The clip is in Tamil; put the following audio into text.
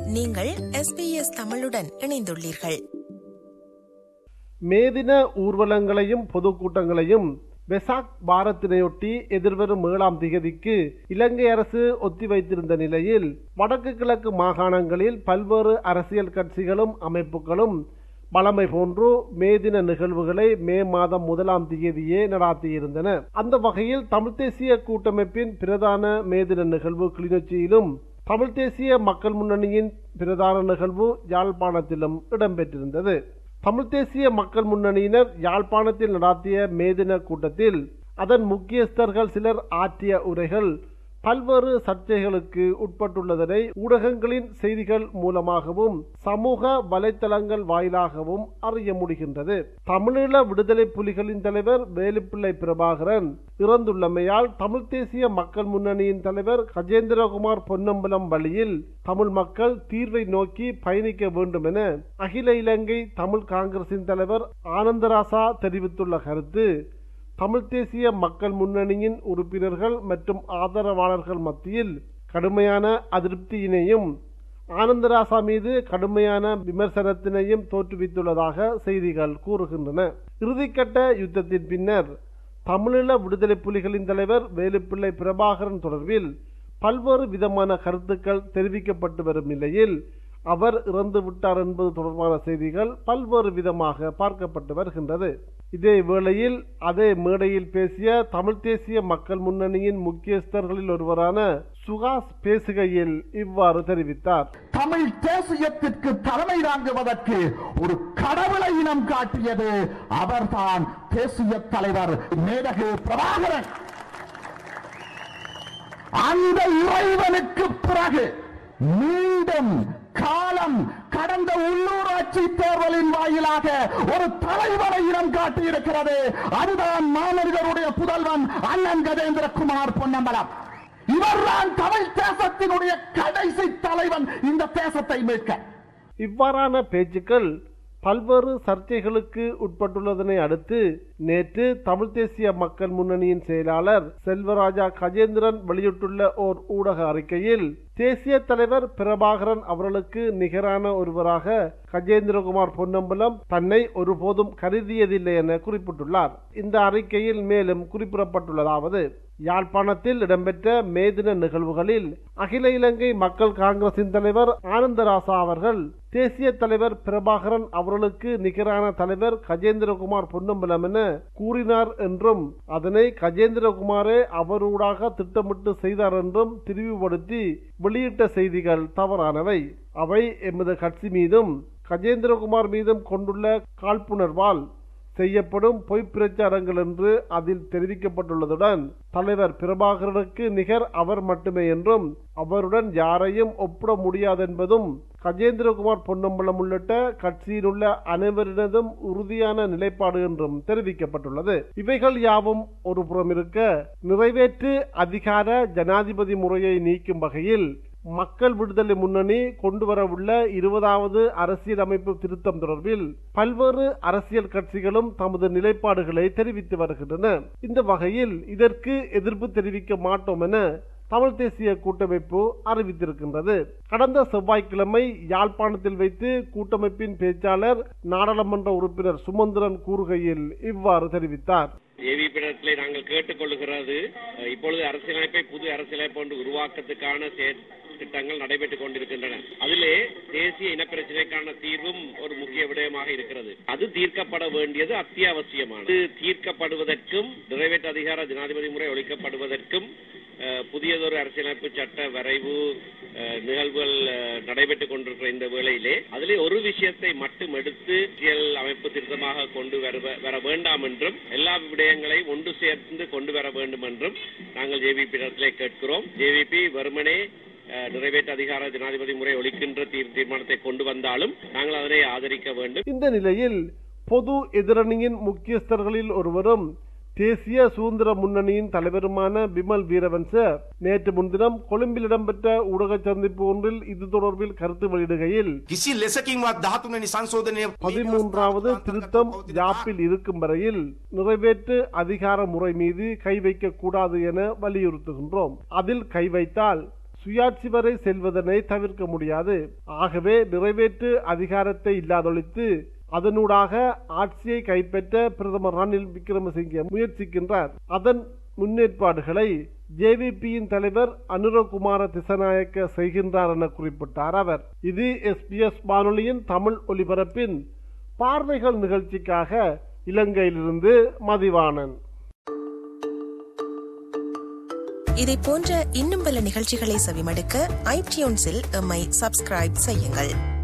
நீங்கள் SBS தமிழுடன் இணைந்துள்ளீர்கள் மேதின ஊர்வலங்களையும் பொதுக்கூட்டங்களையும் வெசாக் பாரத்தினையொட்டி எதிர்வரும் ஏழாம் திகதிக்கு இலங்கை அரசு ஒத்திவைத்திருந்த நிலையில் வடக்கு கிழக்கு மாகாணங்களில் பல்வேறு அரசியல் கட்சிகளும் அமைப்புகளும் வளமை போன்று மேதின நிகழ்வுகளை மே மாதம் முதலாம் தேதியே நடாத்தியிருந்தன அந்த வகையில் தமிழ் தேசிய கூட்டமைப்பின் பிரதான மேதின நிகழ்வு கிளிநொச்சியிலும் தமிழ் தேசிய மக்கள் முன்னணியின் பிரதான நிகழ்வு யாழ்ப்பாணத்திலும் இடம்பெற்றிருந்தது தமிழ் தேசிய மக்கள் முன்னணியினர் யாழ்ப்பாணத்தில் நடாத்திய மேதின கூட்டத்தில் அதன் முக்கியஸ்தர்கள் சிலர் ஆற்றிய உரைகள் பல்வேறு சர்ச்சைகளுக்கு உட்பட்டுள்ளதனை ஊடகங்களின் செய்திகள் மூலமாகவும் சமூக வலைத்தளங்கள் வாயிலாகவும் அறிய முடிகின்றது தமிழீழ விடுதலை புலிகளின் தலைவர் வேலுப்பிள்ளை பிரபாகரன் இறந்துள்ளமையால் தமிழ் தேசிய மக்கள் முன்னணியின் தலைவர் கஜேந்திரகுமார் பொன்னம்பலம் வழியில் தமிழ் மக்கள் தீர்வை நோக்கி பயணிக்க வேண்டும் என அகில இலங்கை தமிழ் காங்கிரசின் தலைவர் ஆனந்தராசா தெரிவித்துள்ள கருத்து தமிழ் தேசிய மக்கள் முன்னணியின் உறுப்பினர்கள் மற்றும் ஆதரவாளர்கள் மத்தியில் கடுமையான அதிருப்தியினையும் ஆனந்தராசா மீது கடுமையான விமர்சனத்தினையும் தோற்றுவித்துள்ளதாக செய்திகள் கூறுகின்றன இறுதிக்கட்ட யுத்தத்தின் பின்னர் தமிழீழ விடுதலை புலிகளின் தலைவர் வேலுப்பிள்ளை பிரபாகரன் தொடர்பில் பல்வேறு விதமான கருத்துக்கள் தெரிவிக்கப்பட்டு வரும் நிலையில் அவர் இறந்து விட்டார் என்பது தொடர்பான செய்திகள் பல்வேறு விதமாக பார்க்கப்பட்டு வருகின்றது இதே வேளையில் அதே மேடையில் பேசிய தமிழ் தேசிய மக்கள் முன்னணியின் முக்கியஸ்தர்களில் ஒருவரான சுகாஸ் பேசுகையில் இவ்வாறு தெரிவித்தார் தமிழ் தேசியத்திற்கு தலைமை தாங்குவதற்கு ஒரு கடவுளை இனம் காட்டியது அவர்தான் தேசிய தலைவர் மேதகு பிரபாகரன் அந்த இறைவனுக்கு பிறகு மீண்டும் காலம் கடந்த உள்ளூராட்சி தேர்தலின் வாயிலாக ஒரு தலைவரை இனம் காட்டியிருக்கிறது அதுதான் மாணவர்களுடைய புதல்வன் அண்ணன் கஜேந்திரகுமார் பொன்னம்பலம் இவர்தான் தமிழ் தேசத்தினுடைய கடைசி தலைவன் இந்த தேசத்தை மீட்க இவ்வாறான பேச்சுக்கள் பல்வேறு சர்ச்சைகளுக்கு உட்பட்டுள்ளதனை அடுத்து நேற்று தமிழ் தேசிய மக்கள் முன்னணியின் செயலாளர் செல்வராஜா கஜேந்திரன் வெளியிட்டுள்ள ஓர் ஊடக அறிக்கையில் தேசிய தலைவர் பிரபாகரன் அவர்களுக்கு நிகரான ஒருவராக கஜேந்திரகுமார் பொன்னம்பலம் தன்னை ஒருபோதும் கருதியதில்லை என குறிப்பிட்டுள்ளார் இந்த அறிக்கையில் மேலும் குறிப்பிடப்பட்டுள்ளதாவது யாழ்ப்பாணத்தில் இடம்பெற்ற மேதின நிகழ்வுகளில் அகில இலங்கை மக்கள் காங்கிரசின் தலைவர் ஆனந்தராசா அவர்கள் தேசிய தலைவர் பிரபாகரன் அவர்களுக்கு நிகரான தலைவர் கஜேந்திரகுமார் பொன்னம்பலம் என கூறினார் என்றும் அதனை கஜேந்திரகுமாரே அவரூடாக திட்டமிட்டு செய்தார் என்றும் திரிவுபடுத்தி வெளியிட்ட செய்திகள் தவறானவை அவை எமது கட்சி மீதும் கஜேந்திரகுமார் மீதும் கொண்டுள்ள காழ்ப்புணர்வால் செய்யப்படும் பொய்ப் பிரச்சாரங்கள் என்று அதில் தெரிவிக்கப்பட்டுள்ளதுடன் தலைவர் பிரபாகரனுக்கு நிகர் அவர் மட்டுமே என்றும் அவருடன் யாரையும் ஒப்பிட முடியாதென்பதும் கஜேந்திரகுமார் பொன்னம்பலம் உள்ளிட்ட கட்சியில் உள்ள அனைவரினதும் உறுதியான நிலைப்பாடு என்றும் தெரிவிக்கப்பட்டுள்ளது இவைகள் யாவும் ஒரு புறம் இருக்க நிறைவேற்று அதிகார ஜனாதிபதி முறையை நீக்கும் வகையில் மக்கள் விடுதலை முன்னணி கொண்டுவரவுள்ள இருபதாவது அரசியலமைப்பு திருத்தம் தொடர்பில் பல்வேறு அரசியல் கட்சிகளும் தமது நிலைப்பாடுகளை தெரிவித்து வருகின்றன இந்த வகையில் இதற்கு எதிர்ப்பு தெரிவிக்க மாட்டோம் என தமிழ் தேசிய கூட்டமைப்பு அறிவித்திருக்கின்றது கடந்த செவ்வாய்க்கிழமை யாழ்ப்பாணத்தில் வைத்து கூட்டமைப்பின் பேச்சாளர் நாடாளுமன்ற உறுப்பினர் சுமந்திரன் கூறுகையில் இவ்வாறு தெரிவித்தார் ஏவிபிடத்திலே நாங்கள் கேட்டுக்கொள்கிறது அஹ், இப்பொழுது அரசியலமைப்பை புது அரசியலமைப்பு ஒன்று உருவாக்கத்துக்கான செயற் திட்டங்கள் நடைபெற்றுக் கொண்டிருக்கின்றன அதிலே தேசிய இனப்பிரச்சனைக்கான தீர்வும் ஒரு முக்கிய விடயமாக இருக்கிறது அது தீர்க்கப்பட வேண்டியது அத்தியாவசியமானது தீர்க்கப்படுவதற்கும் நிறைவேற்று அதிகார ஜனாதிபதி முறை ஒழிக்கப்படுவதற்கும் அஹ், புதியதொரு அரசியலமைப்பு சட்ட வரைவு அஹ், நிகழ்வுகள் அஹ், நடைபெற்றுக் கொண்டிருக்கிற இந்த வேளையிலே அதிலே ஒரு விஷயத்தை மட்டும் எடுத்து அரசியல் அமைப்பு திருத்தமாக கொண்டு வர வர வேண்டாம் என்றும் எல்லா விடயங்களை ஒன்று சேர்ந்து கொண்டு வர வேண்டும் என்றும் நாங்கள் ஜேவிபி இடத்திலே கேட்கிறோம் ஜேவிபி வெறுமனே அஹ், நிறைவேற்று அதிகார ஜனாதிபதி முறை ஒழிக்கின்ற தீர் தீர்மானத்தை கொண்டு வந்தாலும் நாங்கள் அதனை ஆதரிக்க வேண்டும் இந்த நிலையில் பொது எதிரணியின் முக்கியஸ்தர்களில் ஒருவரும் தேசிய சுதந்திர முன்னணியின் தலைவருமான பிமல் வீரவன்ச நேற்று முன்தினம் கொழும்பில் இடம்பெற்ற ஊடக சந்திப்பு ஒன்றில் இது தொடர்பில் கருத்து வெளியிடுகையில் කිසි ලෙසකින්වත් දහතුනනි සංශෝධනය பதிமூன்றாவது திருத்தம் யாப்பில் இருக்கும் வரையில் நிறைவேற்று அதிகார முறை மீது கை வைக்க கூடாது என வலியுறுத்துகின்றோம் அதில் கை வைத்தால் சுயாட்சி வரை செல்வதனை தவிர்க்க முடியாது ஆகவே நிறைவேற்று அதிகாரத்தை இல்லாதொழித்து அதனூடாக ஆட்சியை கைப்பற்ற பிரதமர் ரணில் விக்ரமசிங்கே முயற்சிக்கின்றார் அதன் முன்னேற்பாடுகளை ஜேவிபியின் தலைவர் அனுரகுமார திசநாயக்க செய்கின்றார் என குறிப்பிட்டார் அவர் இது எஸ்பிஎஸ் வானொலியின் தமிழ் ஒலிபரப்பின் பார்வைகள் நிகழ்ச்சிக்காக இலங்கையிலிருந்து மதிவாணன் இதை போன்ற இன்னும் பல நிகழ்ச்சிகளை செவிமடுக்க ஐடியூன்ஸில் எம்மை சப்ஸ்கிரைப் செய்யுங்கள்